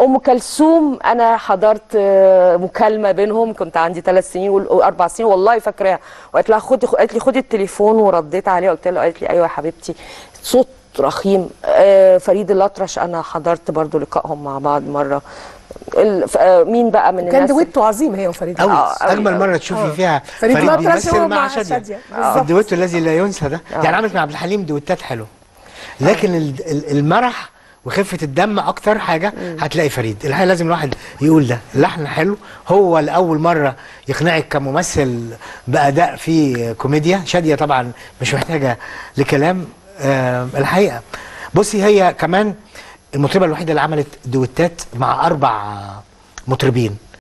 ام كلثوم انا حضرت آه، مكالمه بينهم كنت عندي ثلاث سنين واربع سنين والله فاكراها وقالت لها خدي قالت لي خدي التليفون ورديت عليها قلت لها قالت لي ايوه يا حبيبتي صوت رخيم آه، فريد الأطرش انا حضرت برضو لقائهم مع بعض مره ال- ف- آه، مين بقى من كان الناس دويتو عظيم هي وفريد قوي آه، أوي، اجمل أوي. مره تشوفي فيها فريد فريد الأطرش بيمثل هو مع مع شاديه شادية. آه. بالظبط. الدويتو الذي لا ينسى ده يعني عملت مع عبد الحليم دويتات حلوه لكن ال- ال- المرح وخفه الدم اكتر حاجه هتلاقي فريد الحقيقه لازم الواحد يقول ده اللحن حلو هو لاول مره يقنعك كممثل باداء فيه كوميديا شاديه طبعا مش محتاجه لكلام آه الحقيقه بصي هي كمان المطربه الوحيده اللي عملت دويتات مع اربع مطربين